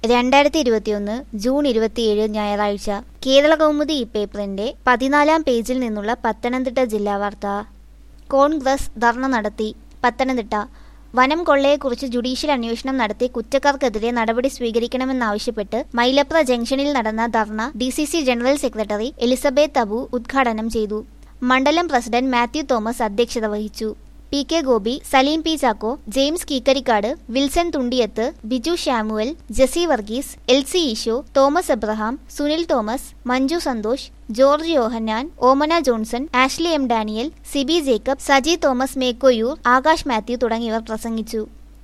രണ്ടായിരത്തി ഇരുപത്തിയൊന്ന് ജൂൺ ഇരുപത്തിയേഴ് ഞായറാഴ്ച കേരള കൗമുദി ഈ പേപ്പറിന്റെ പതിനാലാം പേജിൽ നിന്നുള്ള പത്തനംതിട്ട ജില്ലാ വാർത്ത കോൺഗ്രസ് ധർണ നടത്തി പത്തനംതിട്ട വനം കൊള്ളയെക്കുറിച്ച് ജുഡീഷ്യൽ അന്വേഷണം നടത്തി കുറ്റക്കാർക്കെതിരെ നടപടി സ്വീകരിക്കണമെന്നാവശ്യപ്പെട്ട് മൈലപ്ര ജംഗ്ഷനിൽ നടന്ന dharna D C C general secretary Elizabeth Abu ഉദ്ഘാടനം ചെയ്തു മണ്ഡലം പ്രസിഡന്റ് മാത്യു തോമസ് അധ്യക്ഷത വഹിച്ചു P K Gopi Saleem P Chacko James Keekarikkad Wilson Thundiyath Biju Shamuel Jessy Varghese L C Eesho Thomas Abraham Sunil Thomas Manju Santhosh George Yohannan Omana Johnson Ashley M Daniel Siby Jacob Saji Thomas Mekkoyoor Akash Mathew തുടങ്ങിയവർ പ്രസംഗിച്ചു